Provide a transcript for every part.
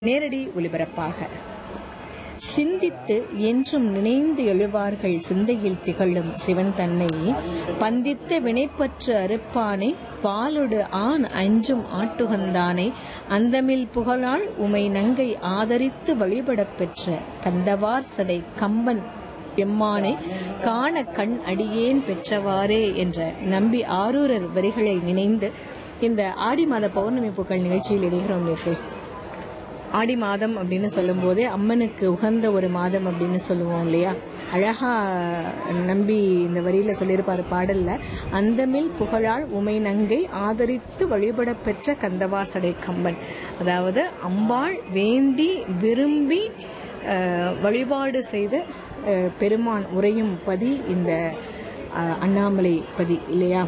நேரடி ஒலிபரப்பாக சிந்தித்து என்றும் நினைந்து எழுவார்கள் சிந்தையில் திகழும் சிவன் தன்னை பந்தித்த வினைப்பற்று அறுப்பானை பாலொடு ஆண் அஞ்சும் ஆட்டுகந்தானை அந்தமில் புகழால் உமை நங்கை ஆதரித்து வழிபடப் பெற்ற கந்தவார் சடை கம்பன் எம்மானை காண கண் அடியேன் பெற்றவாறே என்ற நம்பி ஆரூரர் வரிகளை நினைந்து இந்த ஆடி மாத பௌர்ணமி பூக்கள் நிகழ்ச்சியில் இணைகிறோம் நேற்று ஆடி மாதம் அப்படின்னு சொல்லும்போதே அம்மனுக்கு உகந்த ஒரு மாதம் அப்படின்னு சொல்லுவோம் இல்லையா அழகா நம்பி இந்த வரியில சொல்லியிருப்பாரு பாடல்ல அந்தமில் புகழால் உமை நங்கை ஆதரித்து வழிபட பெற்ற கந்தவாசடை கம்பன் அதாவது அம்பாள் வேண்டி விரும்பி அஹ், வழிபாடு செய்த அஹ், பெருமான் உறையும் பதி இந்த அஹ், அண்ணாமலை பதி இல்லையா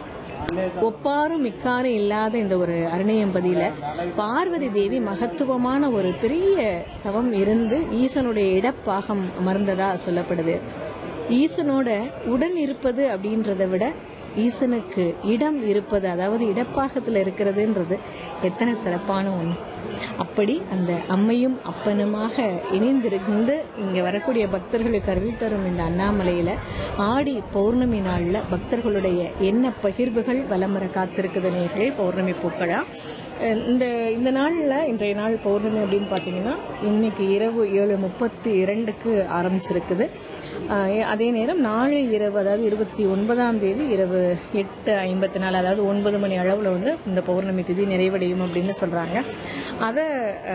ஒப்பாரும் மிக்காரும் இல்லாத இந்த ஒரு அருணையம்பதியில பார்வதி தேவி மகத்துவமான ஒரு பெரிய தவம் இருந்து ஈசனுடைய இடப்பாகம் அமர்ந்ததா சொல்லப்படுது ஈசனோட உடன் இருப்பது அப்படின்றத விட ஈசனுக்கு இடம் இருப்பது அதாவது இடப்பாகத்துல இருக்கிறதுன்றது எத்தனை சிறப்பான ஒன்று அப்படி அந்த அம்மையும் அப்பனுமாக இணைந்திருந்து இங்க வரக்கூடிய பக்தர்களுக்கு அருள் தரும் இந்த அண்ணாமலையில ஆடி பௌர்ணமி நாள்ல பக்தர்களுடைய எண்ண பகிர்வுகள் வலம் வர காத்திருக்குது நேர்களே பௌர்ணமி பூக்களா அஹ் இந்த இந்த நாள்ல இன்றைய நாள் பௌர்ணமி அப்படின்னு பாத்தீங்கன்னா இன்னைக்கு இரவு ஏழு முப்பத்தி இரண்டுக்கு ஆரம்பிச்சிருக்குது அஹ் அதே நேரம் நாளை இரவு அதாவது இருபத்தி ஒன்பதாம் தேதி இரவு எட்டு ஐம்பத்தி நாலு அதாவது ஒன்பது மணி அளவில் வந்து இந்த பௌர்ணமி திதி நிறைவடையும் அப்படின்னு சொல்கிறாங்க அதை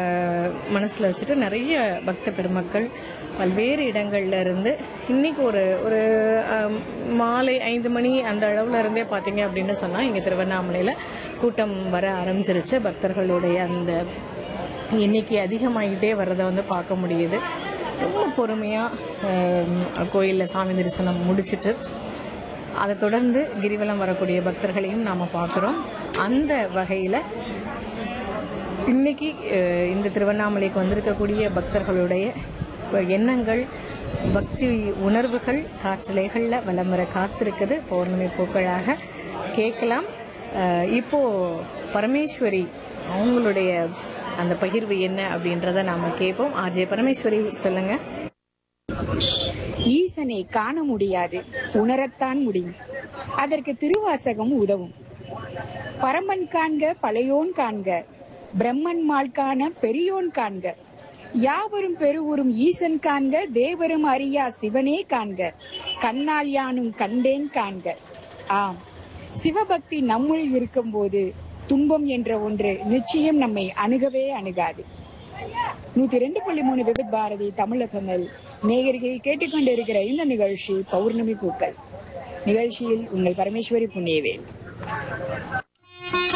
மனசில் வச்சுட்டு நிறைய பக்த பெருமக்கள் பல்வேறு இடங்கள்ல இருந்து இன்னைக்கு ஒரு ஒரு அஹ், மாலை ஐந்து மணி அந்த அளவுல இருந்தே பார்த்தீங்க அப்படின்னு சொன்னால் இங்கே திருவண்ணாமலையில் கூட்டம் வர ஆரம்பிச்சிருச்சு பக்தர்களுடைய அந்த எண்ணிக்கை அதிகமாகிட்டே வர்றதை வந்து பார்க்க முடியுது ரொம்ப பொறுமையாக கோயிலில் சாமி தரிசனம் முடிச்சிட்டு அதை தொடர்ந்து கிரிவலம் வரக்கூடிய பக்தர்களையும் நாம் பார்க்குறோம் அந்த வகையில் இன்னைக்கு அஹ், இந்த திருவண்ணாமலைக்கு வந்திருக்கக்கூடிய பக்தர்களுடைய எண்ணங்கள் பக்தி உணர்வுகள் காற்றலைகளில் வலம் வர காத்திருக்குது பௌர்ணமி பூக்களாக கேட்கலாம் அஹ், இப்போ பரமேஸ்வரி அவங்களுடைய அந்த பகிர்வு என்ன அப்படின்றத நாம கேட்போம் ஆர்ஜே பரமேஸ்வரி சொல்லுங்க ஈசனை காண முடியாது உணரத்தான் முடியும் அதற்கு திருவாசகம் உதவும் பரமன் காண்க பழையோன் காண்க பிரம்மன் மால் காண பெரியோன் காண்க யாவரும் பெருவுரும் ஈசன் காண்க தேவரும் அறியா சிவனே காண்க கண்ணால் யானும் கண்டேன் காண்க ஆம் சிவபக்தி நம்முள் இருக்கும்போது துன்பம் என்ற ஒன்று நிச்சயம் நம்மை அணுகவே அணுகாது நூத்தி ரெண்டு புள்ளி மூணு விபத் பாரதி தமிழகமில் நேயர்கள் கேட்டுக்கொண்டிருக்கிற இந்த நிகழ்ச்சி பௌர்ணமி பூக்கள் நிகழ்ச்சியில் உங்கள் பரமேஸ்வரி புண்ணியவேல்